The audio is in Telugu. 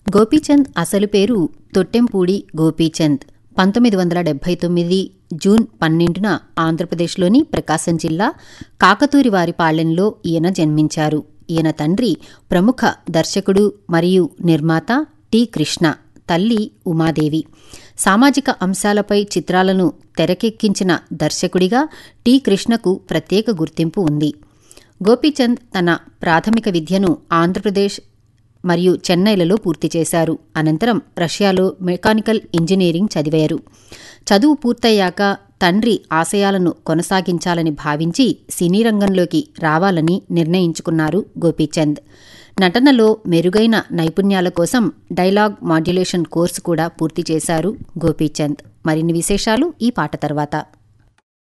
గోపీచంద్ అసలు పేరు తొట్టెంపూడి గోపీచంద్ పంతొమ్మిది వందల డెబ్బై తొమ్మిది జూన్ పన్నెండున ఆంధ్రప్రదేశ్లోని ప్రకాశం జిల్లా కాకతూరివారిపాళ్లెంలో ఈయన జన్మించారు ఈయన తండ్రి ప్రముఖ దర్శకుడు మరియు నిర్మాత టి కృష్ణ తల్లి ఉమాదేవి సామాజిక అంశాలపై చిత్రాలను తెరకెక్కించిన దర్శకుడిగా టి కృష్ణకు ప్రత్యేక గుర్తింపు ఉంది గోపీచంద్ తన ప్రాథమిక విద్యను ఆంధ్రప్రదేశ్ మరియు చెన్నైలలో పూర్తి చేశారు అనంతరం రష్యాలో మెకానికల్ ఇంజనీరింగ్ చదివారు చదువు పూర్తయ్యాక తండ్రి ఆశయాలను కొనసాగించాలని భావించి సినీ రంగంలోకి రావాలని నిర్ణయించుకున్నారు గోపీచంద్ నటనలో మెరుగైన నైపుణ్యాల కోసం డైలాగ్ మాడ్యులేషన్ కోర్సు కూడా పూర్తి చేశారు గోపీచంద్ మరిన్ని విశేషాలు ఈ పాట తర్వాత